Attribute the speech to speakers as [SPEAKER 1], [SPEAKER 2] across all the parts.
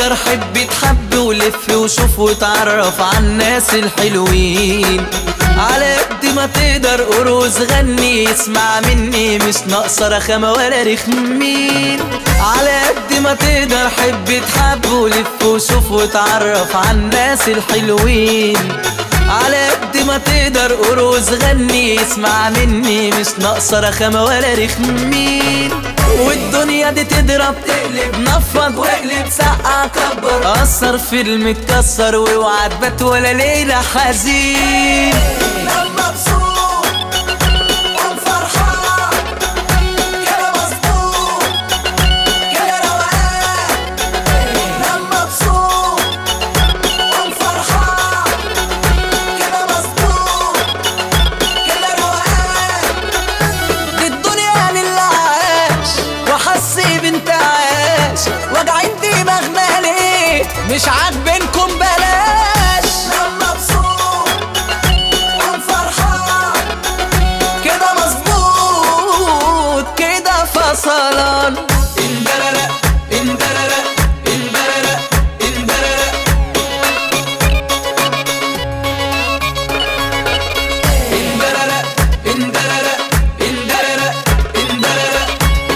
[SPEAKER 1] تقدر حب تحب ولف وشوف وتعرف على الناس الحلوين على قد ما تقدر قروز غني اسمع مني مش ناقصة رخامة ولا رخمين على قد ما تقدر حب تحب ولف وشوف وتعرف على الناس الحلوين على قد ما تقدر قروز غني اسمع مني مش ناقصة رخامة ولا رخمين والدنيا دي تضرب تقلب نفض واقلب سقع كبر أثر فيلم اتكسر واوعى تبات ولا ليلة حزين
[SPEAKER 2] نام مبسوط قوم فرحان كده مظبوط كده روقان نام مبسوط قوم فرحان كده مظبوط كده روقان
[SPEAKER 1] دي الدنيا للي عاش وحس بانتعاش واجعين دماغنا ليه مش عاجبينكم بلاش
[SPEAKER 2] نام مبسوط قوم فرحان
[SPEAKER 1] كده مظبوط كده فصلان اندللا اندللا اندللا اندللا اندللا اندللا اندللا اندللا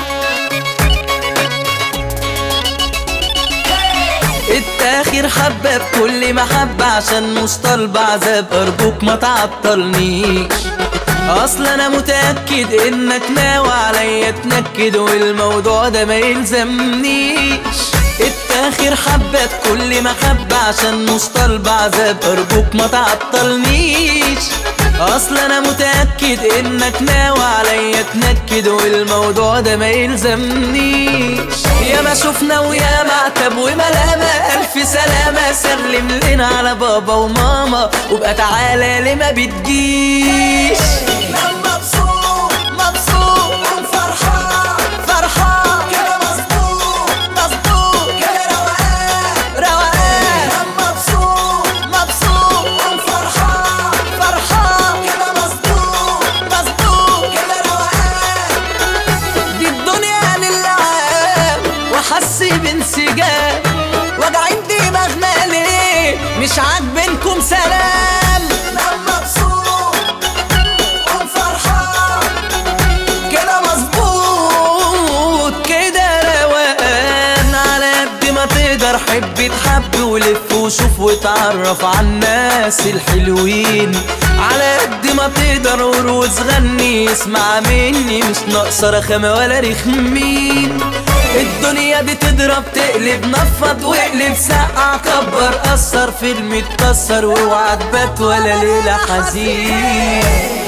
[SPEAKER 1] التاخير حبة بكل محبة عشان مش طالبة عذاب أرجوك ما تعطلنيش أصل أنا متأكد إنك ناوي عليا تنكد والموضوع ده ما يلزمنيش التاخير حبة بكل محبة عشان مش طالبة عذاب أرجوك ما تعطلنيش أصل أنا متأكد إنك ناوي عليا تنكد والموضوع ده ما يلزمنيش يا ما شفنا ويا ما عتب وملامة ألف سلامة سلم لنا على بابا وماما وبقى تعالى ليه ما بتجيش
[SPEAKER 2] نام مبسوط
[SPEAKER 1] مبسوط
[SPEAKER 2] قوم فرحان
[SPEAKER 1] فرحان
[SPEAKER 2] كده مظبوط
[SPEAKER 1] مظبوط
[SPEAKER 2] كده روقان
[SPEAKER 1] روقان
[SPEAKER 2] نام مبسوط
[SPEAKER 1] مبسوط
[SPEAKER 2] قوم فرحان
[SPEAKER 1] فرحان
[SPEAKER 2] كده مظبوط
[SPEAKER 1] مظبوط
[SPEAKER 2] كده روقان
[SPEAKER 1] دي الدنيا للعاب وحس بانسجام واجعين دماغنا ليه مش عاجبينكم سلام
[SPEAKER 2] نام مبسوط قوم فرحان
[SPEAKER 1] كده مظبوط كده روقان على قد ما تقدر حب تحب ولف وشوف وتعرف على الناس الحلوين على قد ما تقدر ورقص غني اسمع مني مش ناقصة رخامة ولا رخمين الدنيا دي تضرب تقلب نفض واقلب سقع كبر أثر فيلم اتكسر واوعى تبات ولا ليلة حزين